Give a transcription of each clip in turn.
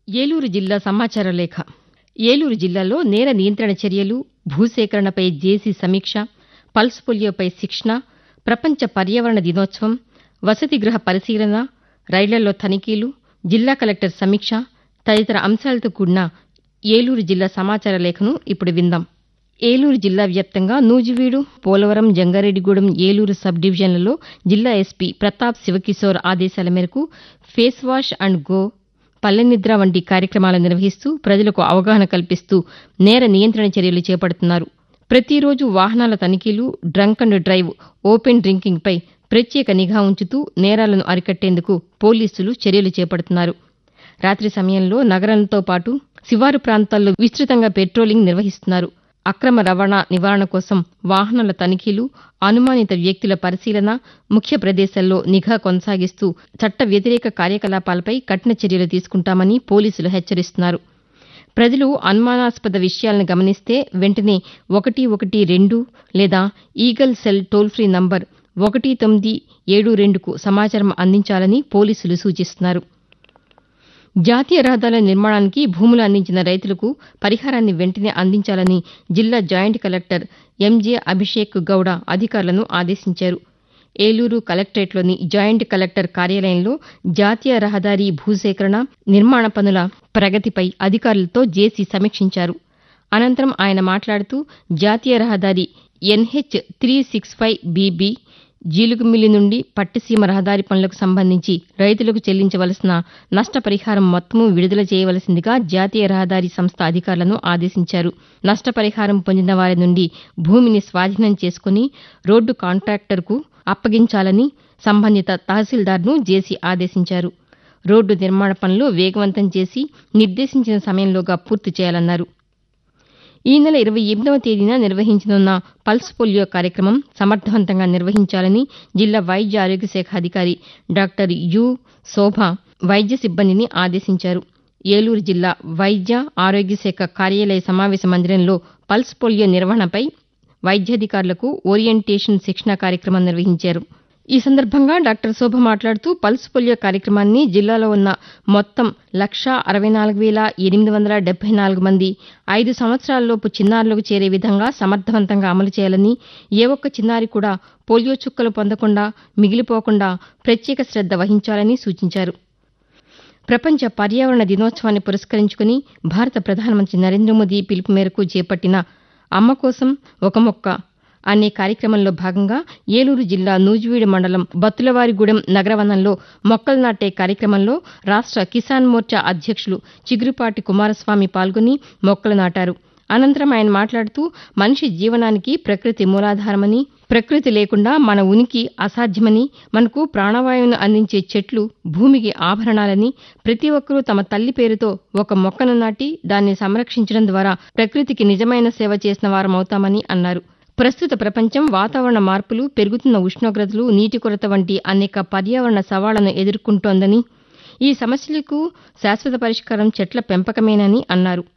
ఏలూరు జిల్లా సమాచార లేఖ ఏలూరు జిల్లాలో నేర నియంత్రణ చర్యలు భూసేకరణపై జేసీ సమీక్ష పల్స్ పోలియోపై శిక్షణ ప్రపంచ పర్యావరణ దినోత్సవం వసతి గృహ పరిశీలన రైళ్లలో తనిఖీలు జిల్లా కలెక్టర్ సమీక్ష తదితర అంశాలతో కూడిన ఏలూరు జిల్లా సమాచార లేఖను ఇప్పుడు విందాం ఏలూరు జిల్లా వ్యాప్తంగా నూజివీడు పోలవరం జంగారెడ్డిగూడెం ఏలూరు సబ్ డివిజన్లలో జిల్లా ఎస్పీ ప్రతాప్ శివకిశోర్ ఆదేశాల మేరకు ఫేస్ వాష్ అండ్ గో పల్లె నిద్ర వంటి కార్యక్రమాలు నిర్వహిస్తూ ప్రజలకు అవగాహన కల్పిస్తూ నేర నియంత్రణ చర్యలు చేపడుతున్నారు ప్రతిరోజు వాహనాల తనిఖీలు డ్రంక్ అండ్ డ్రైవ్ ఓపెన్ డ్రింకింగ్పై ప్రత్యేక నిఘా ఉంచుతూ నేరాలను అరికట్టేందుకు పోలీసులు చర్యలు చేపడుతున్నారు రాత్రి సమయంలో నగరంతో పాటు శివారు ప్రాంతాల్లో విస్తృతంగా పెట్రోలింగ్ నిర్వహిస్తున్నారు అక్రమ రవాణా నివారణ కోసం వాహనాల తనిఖీలు అనుమానిత వ్యక్తుల పరిశీలన ముఖ్య ప్రదేశాల్లో నిఘా కొనసాగిస్తూ చట్ట వ్యతిరేక కార్యకలాపాలపై కఠిన చర్యలు తీసుకుంటామని పోలీసులు హెచ్చరిస్తున్నారు ప్రజలు అనుమానాస్పద విషయాలను గమనిస్తే వెంటనే ఒకటి ఒకటి రెండు లేదా eagle cell toll free number ఒకటి తొమ్మిది ఏడు రెండుకు సమాచారం అందించాలని పోలీసులు సూచిస్తున్నారు జాతీయ రహదారుల నిర్మాణానికి భూములు అందించిన రైతులకు పరిహారాన్ని వెంటనే అందించాలని జిల్లా joint collector MJ Abhishek Gowda అధికారులను ఆదేశించారు ఏలూరు కలెక్టరేట్లోని జాయింట్ కలెక్టర్ కార్యాలయంలో జాతీయ రహదారి భూసేకరణ నిర్మాణ పనుల ప్రగతిపై అధికారులతో జేసీ సమీక్షించారు అనంతరం ఆయన మాట్లాడుతూ జాతీయ రహదారి NH three six five BB Jeelugumilli నుండి పట్టిసీమ రహదారి పనులకు సంబంధించి రైతులకు చెల్లించవలసిన నష్టపరిహారం మొత్తము విడుదల చేయవలసిందిగా జాతీయ రహదారి సంస్థ అధికారులను ఆదేశించారు నష్టపరిహారం పొందిన వారి నుండి భూమిని స్వాధీనం చేసుకుని రోడ్డు కాంట్రాక్టర్కు అప్పగించాలని సంబంధిత తహసీల్దార్ను జేసీ ఆదేశించారు రోడ్డు నిర్మాణ పనులు వేగవంతం చేసి నిర్దేశించిన సమయంలోగా పూర్తి చేయాలన్నారు ఈ నెల ఇరవై ఎనిమిదవ తేదీన నిర్వహించనున్న పల్స్ పోలియో కార్యక్రమం సమర్థవంతంగా నిర్వహించాలని జిల్లా వైద్య ఆరోగ్య శాఖ అధికారి డాక్టర్ యు శోభ వైద్య సిబ్బందిని ఆదేశించారు ఏలూరు జిల్లా వైద్య ఆరోగ్య శాఖ కార్యాలయ సమావేశ మందిరంలో పల్స్ పోలియో నిర్వహణపై వైద్యాధికారులకు ఓరియంటేషన్ శిక్షణ కార్యక్రమం నిర్వహించారు ఈ సందర్భంగా డాక్టర్ శోభ మాట్లాడుతూ పల్స్ పోలియో కార్యక్రమాన్ని జిల్లాలో ఉన్న మొత్తం లక్షా అరవై నాలుగు వేల ఎనిమిది వందల డెబ్బై నాలుగు మంది ఐదు సంవత్సరాలలోపు చిన్నారులకు చేరే విధంగా సమర్థవంతంగా అమలు చేయాలని ఏ ఒక్క చిన్నారి కూడా పోలియో చుక్కలు పొందకుండా మిగిలిపోకుండా ప్రత్యేక శ్రద్ధ వహించాలని సూచించారు ప్రపంచ పర్యావరణ దినోత్సవాన్ని పురస్కరించుకుని భారత ప్రధానమంత్రి నరేంద్ర మోదీ పిలుపు మేరకు చేపట్టిన అమ్మ కోసం ఒక మొక్క అనే కార్యక్రమంలో భాగంగా ఏలూరు జిల్లా నూజివీడు మండలం బత్తులవారిగూడెం నగరవనంలో మొక్కలు నాటే కార్యక్రమంలో రాష్ట కిసాన్ మోర్చా అధ్యక్షులు చిగురుపాటి కుమారస్వామి పాల్గొని మొక్కలు నాటారు అనంతరం ఆయన మాట్లాడుతూ మనిషి జీవనానికి ప్రకృతి మూలాధారమని ప్రకృతి లేకుండా మన ఉనికి అసాధ్యమని మనకు ప్రాణవాయువును అందించే చెట్లు భూమికి ఆభరణాలని ప్రతి ఒక్కరూ తమ తల్లి పేరుతో ఒక మొక్కను నాటి దాన్ని సంరక్షించడం ద్వారా ప్రకృతికి నిజమైన సేవ చేసిన వారమవుతామని అన్నారు ప్రస్తుత ప్రపంచం వాతావరణ మార్పులు పెరుగుతున్న ఉష్ణోగ్రతలు నీటి కొరత వంటి అనేక పర్యావరణ సవాళ్లను ఎదుర్కొంటోందని ఈ సమస్యలకు శాశ్వత పరిష్కారం చెట్ల పెంపకమేనని అన్నారు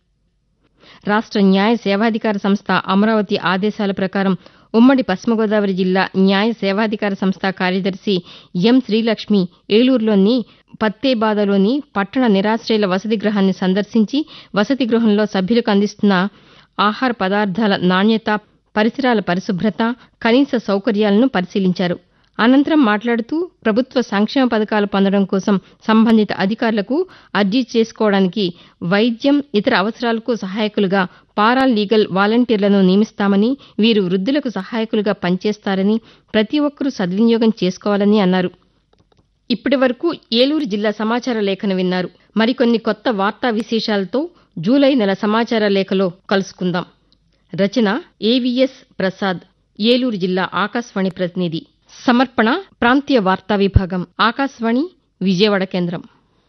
రాష్ట న్యాయ సేవాధికార సంస్థ అమరావతి ఆదేశాల ప్రకారం ఉమ్మడి పశ్చిమ గోదావరి జిల్లా న్యాయ సేవాధికార సంస్థ కార్యదర్శి ఎం శ్రీలక్ష్మి ఏలూరులోని పత్తేబాదలోని పట్టణ నిరాశ్రయుల వసతి గృహాన్ని సందర్శించి వసతి గృహంలో సభ్యులకు అందిస్తున్న ఆహార పదార్థాల నాణ్యత పరిసరాల పరిశుభ్రత కనీస సౌకర్యాలను పరిశీలించారు అనంతరం మాట్లాడుతూ ప్రభుత్వ సంక్షేమ పథకాలు పొందడం కోసం సంబంధిత అధికారులకు అర్జీ చేసుకోవడానికి వైద్యం ఇతర అవసరాలకు సహాయకులుగా పారా లీగల్ వాలంటీర్లను నియమిస్తామని వీరు వృద్ధులకు సహాయకులుగా పనిచేస్తారని ప్రతి ఒక్కరూ సద్వినియోగం చేసుకోవాలని అన్నారు ఇప్పటి వరకు ఏలూరు జిల్లా సమాచార లేఖను విన్నారు మరికొన్ని కొత్త వార్తా విశేషాలతో జూలై నెల సమాచార లేఖలో కలుసుకుందాం రచన ఏవిఎస్ ప్రసాద్ ఏలూరు జిల్లా ఆకాశవాణి ప్రతినిధి సమర్పణ ప్రాంతీయ వార్తా విభాగం ఆకాశవాణి విజయవాడ కేంద్రం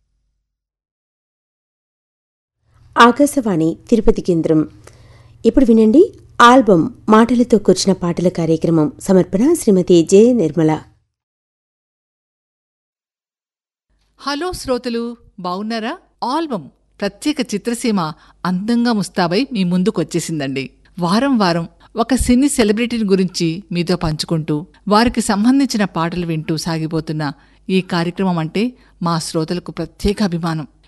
ఆకాశవాణి తిరుపతి కేంద్రం ఇప్పుడు వినండి ఆల్బం మాటలతో కూర్చిన పాటల కార్యక్రమం సమర్పణ శ్రీమతి జె నిర్మల హలో శ్రోతలు బావున్నారా ఆల్బమ్ ప్రత్యేక చిత్రసీమ అందంగా ముస్తాబై మీ ముందుకొచ్చేసిందండి వారం వారం ఒక సినీ సెలబ్రిటీని గురించి మీతో పంచుకుంటూ వారికి సంబంధించిన పాటలు వింటూ సాగిపోతున్న ఈ కార్యక్రమం అంటే మా శ్రోతలకు ప్రత్యేక అభిమానం